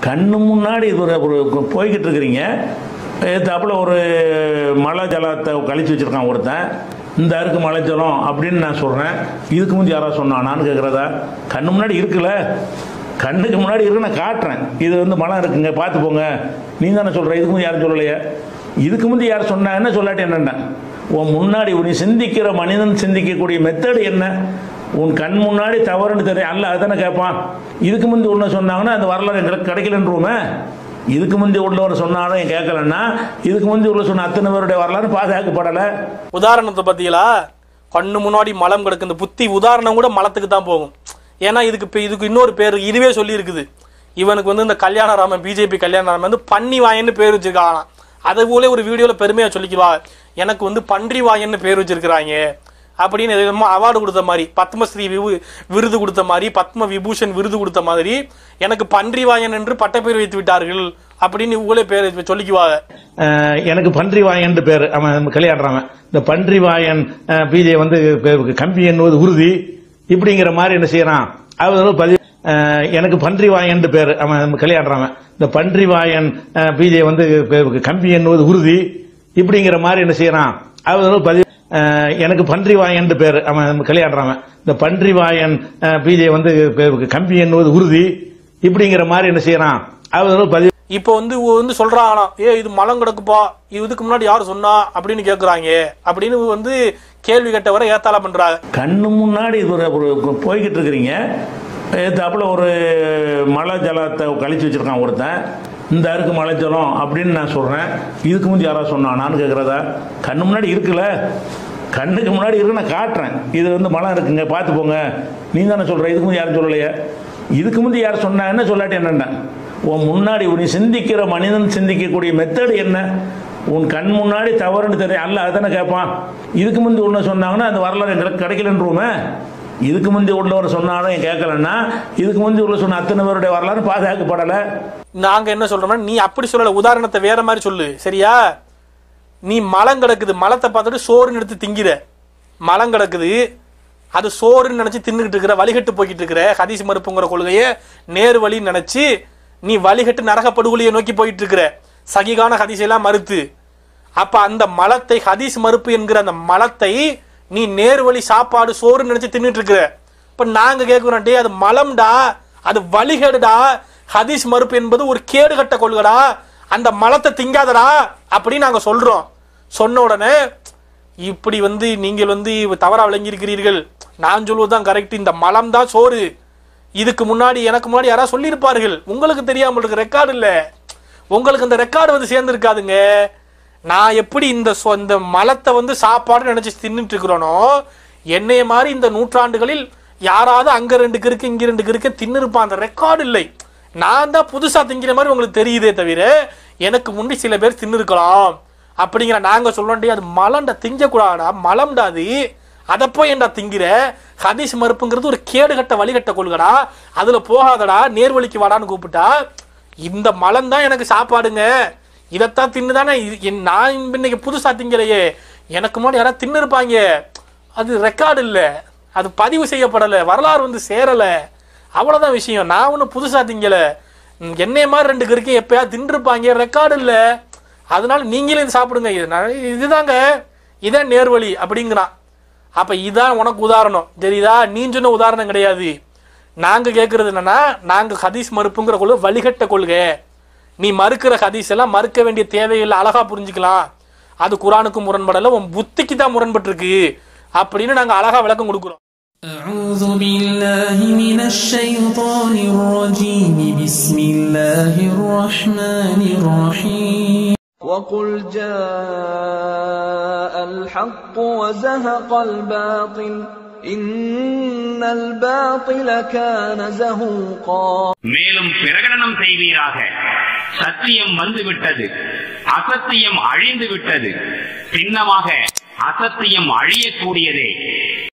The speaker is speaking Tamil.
கண்ணு முன்னாடி இது ஒரு ஒரு போய்கிட்டு இருக்கிறீங்க ஏத்தாப்புல ஒரு மலை ஜலத்தை கழிச்சு வச்சிருக்கான் ஒருத்தன் இந்த அருக்கு மலை ஜலம் அப்படின்னு நான் சொல்கிறேன் இதுக்கு முந்தி யாராவது சொன்னானான்னு கேட்குறதா கண்ணு முன்னாடி இருக்குல்ல கண்ணுக்கு முன்னாடி இருக்கு நான் காட்டுறேன் இது வந்து மலம் இருக்குங்க பார்த்து போங்க நீ தானே சொல்கிற இதுக்கு முந்தி யாரும் சொல்லலையே இதுக்கு முந்தி யார் சொன்னா என்ன சொல்லாட்டி என்னென்ன உன் முன்னாடி நீ சிந்திக்கிற மனிதன் சிந்திக்கக்கூடிய மெத்தடு என்ன உன் கண் முன்னாடி தவறுன்னு தெரியும் அல்ல அதுதானே கேட்பான் இதுக்கு முந்தி ஒன்று சொன்னாங்கன்னா அந்த வரலாறு எங்களுக்கு கிடைக்கலன்றோமே இதுக்கு முந்தி உள்ளவர் சொன்னாலும் என் கேட்கலன்னா இதுக்கு முந்தி உள்ள சொன்ன அத்தனை பேருடைய வரலாறு பாதுகாக்கப்படலை உதாரணத்தை பத்தியலா கண்ணு முன்னாடி மலம் கிடக்கு இந்த புத்தி உதாரணம் கூட மலத்துக்கு தான் போகும் ஏன்னா இதுக்கு இப்ப இதுக்கு இன்னொரு பேர் இதுவே சொல்லி இருக்குது இவனுக்கு வந்து இந்த கல்யாணராமன் பிஜேபி கல்யாணராமன் வந்து பன்னி வாயன்னு பேர் வச்சிருக்காங்களாம் அதை போல ஒரு வீடியோல பெருமையா சொல்லிக்குவா எனக்கு வந்து பன்றி வாயன்னு பேர் வச்சிருக்கிறாங்க அப்படின்னு எதுமோ அவார்டு கொடுத்த மாதிரி பத்மஸ்ரீ விவு விருது கொடுத்த மாதிரி பத்ம விபூஷன் விருது கொடுத்த மாதிரி எனக்கு பன்றி வாயன் என்று பட்டப்பேர் வைத்து விட்டார்கள் அப்படின்னு இவங்களே பேர் சொல்லிக்குவாங்க அஹ் எனக்கு பன்றிவாயன் பேர் அவன் கல்யாடுறான் இந்த பன்றிவாயன் அஹ், பிஜே வந்து க- கம்பி எண்ணுவது உறுதி இப்படிங்கிற மாதிரி என்ன செய்யறான் அவர் பதிவு அஹ், எனக்கு பன்றிவாயன் பேர் அவன் கல்யாடுறான் இந்த பன்றிவாயன் அஹ், பிஜே வந்து க- கம்பி எண்ணுவது உறுதி இப்படிங்கிற மாதிரி என்ன செய்யறான் அவர் பதிவு அஹ், எனக்கு பன்றிவாயன் பேர் அவன் கல்யாடுறான் இந்த பன்றிவாயன் அஹ், பிஜே வந்து க- கம்பி எண்ணுவது உறுதி இப்படிங்கிற மாதிரி என்ன செய்யறான் அவர் பதிவு இப்போ வந்து இவ வந்து சொல்றாங்களாம் ஏ இது மலம் கிடக்குப்பா இதுக்கு முன்னாடி யார் சொன்னா அப்படின்னு கேக்குறாங்க அப்படின்னு வந்து கேள்வி கேட்டவரை ஏத்தால பண்றாங்க கண்ணு முன்னாடி இது ஒரு ஒரு போய்கிட்டு இருக்கிறீங்க ஏத்தாப்புல ஒரு மலை ஜலத்தை கழிச்சு வச்சிருக்கான் ஒருத்தன் இந்த அருக்கு மலை ஜலம் அப்படின்னு நான் சொல்கிறேன் இதுக்கு முந்தி யாராவது சொன்னானான்னு கேட்குறதா கண்ணு முன்னாடி இருக்குல்ல கண்ணுக்கு முன்னாடி இருக்கு நான் காட்டுறேன் இது வந்து மலம் இருக்குங்க பார்த்து போங்க நீ தானே சொல்கிற இதுக்கு முந்தி யாரும் சொல்லலையே இதுக்கு முந்தி யார் சொன்னா என்ன சொல்லாட்டி என்னென்ன உன் முன்னாடி நீ சிந்திக்கிற மனிதன் சிந்திக்கக்கூடிய மெத்தடு என்ன உன் கண் முன்னாடி தவறுன்னு தெரியும் அல்ல அதுதானே கேட்பான் இதுக்கு முந்தி ஒன்று சொன்னாங்கன்னா அந்த வரலாறு எங்களுக்கு கிடைக்கலன்றோமே இதுக்கு முந்தி உள்ளவர் சொன்னாலும் என் கேட்கலன்னா இதுக்கு முந்தி உள்ள சொன்ன அத்தனை பேருடைய வரலாறு பாதுகாக்கப்படலை நாங்க என்ன சொல்றோம்னா நீ அப்படி சொல்லல உதாரணத்தை வேற மாதிரி சொல்லு சரியா நீ மலம் கிடக்குது மலத்தை பார்த்துட்டு சோறுன்னு எடுத்து திங்கிற மலம் கிடக்குது அது சோறுன்னு நினைச்சு தின்னுகிட்டு இருக்கிற வழிகட்டு போய்கிட்டு இருக்கிற ஹதீஸ் மறுப்புங்கிற கொள்கையை நேர் வழின்னு நினைச்சு நீ வழிகட்டு நரக படுகொலியை நோக்கி போயிட்டு இருக்கிற சகிகான ஹதீஸெல்லாம் மறுத்து அப்ப அந்த மலத்தை ஹதீஸ் மறுப்பு என்கிற அந்த மலத்தை நீ நேர் வழி சாப்பாடு சோறுன்னு நினைச்சு தின்னுட்டு இருக்கிற இப்ப நாங்க கேட்கிறோம் டேய் அது மலம்டா அது வழிகேடுடா ஹதீஸ் மறுப்பு என்பது ஒரு கேடுகட்ட கொள்கடா அந்த மலத்தை திங்காதடா அப்படின்னு நாங்க சொல்றோம் சொன்ன உடனே இப்படி வந்து நீங்கள் வந்து தவறா விளங்கியிருக்கிறீர்கள் நான் சொல்வதுதான் கரெக்ட் இந்த மலம் தான் சோறு இதுக்கு முன்னாடி எனக்கு முன்னாடி யாராவது சொல்லியிருப்பார்கள் உங்களுக்கு தெரியாமல் இருக்கு ரெக்கார்டு இல்ல உங்களுக்கு அந்த ரெக்கார்டு வந்து சேர்ந்துருக்காதுங்க நான் எப்படி இந்த சொ- இந்த மலத்தை வந்து சாப்பாடு நினைச்சு தின்னுட்டு இருக்கிறோனோ என்னைய மாதிரி இந்த நூற்றாண்டுகளில் யாராவது அங்க ரெண்டு கிறுக்கு இங்க ரெண்டு கிறுக்கு தின்னுருப்பான் அந்த ரெக்கார்டு இல்லை நான் தான் புதுசா திங்கிற மாதிரி உங்களுக்கு தெரியுதே தவிர எனக்கு முந்தி சில பேர் தின்னுருக்கலாம் அப்படிங்கிற நாங்க சொல்றோம் டேய் அது மலம்டா திங்கக்கூடாடா மலம்டா அது அதை போய் ஏன்டா திங்கிற ஹதீஸ் மறுப்புங்கிறது ஒரு கேடுகட்ட வழிகட்ட கொள்கடா அதுல போகாதடா நேர்வழிக்கு வாடான்னு கூப்பிட்டா இந்த மலம் தான் எனக்கு சாப்பாடுங்க இதைத்தான் தின்னுதானே இது- என் நான் இன்னைக்கு புதுசா திங்கலையே எனக்கு முன்னாடி யாராவது தின்னு இருப்பாங்க அது ரெக்கார்டு இல்லை அது பதிவு செய்யப்படலை வரலாறு வந்து சேரலை அவ்வளோதான் விஷயம் நான் ஒன்றும் புதுசா திங்கல ம், என்னைய மாதிரி ரெண்டு கிறுக்கு எப்பயாவது தின்றுருப்பாங்க ரெக்கார்டு இல்லை அதனால நீங்களே இது சாப்பிடுங்க இது நான் இதுதாங்க இதான் நேர்வழி அப்படிங்கிறான் அப்ப இதான் உனக்கு உதாரணம் தெரியுதா நீ சொன்ன உதாரணம் கிடையாது நாங்க கேட்கறது என்னன்னா நாங்க ஹதீஸ் மறுப்புங்கிற கொள்கை வழிகட்ட கொள்கை நீ மறுக்கிற ஹதீஸ் எல்லாம் மறுக்க வேண்டிய தேவையில்லை அழகா புரிஞ்சுக்கலாம் அது குரானுக்கு முரண்படல உன் புத்திக்கு தான் முரண்பட்டிருக்கு அப்படின்னு நாங்க அழகா விளக்கம் கொடுக்குறோம் أعوذ بالله من الشيطان الرجيم بسم الله الرحمن الرحيم وقل جاء الحق وزهق الباطل إن الباطل كان زهوقا மேலும் பிரகடனம் செய்வீராக சத்தியம் வந்துவிட்டது அசத்தியம் அழிந்து விட்டது சின்னமாக அசத்தியம் அழியக்கூடியதே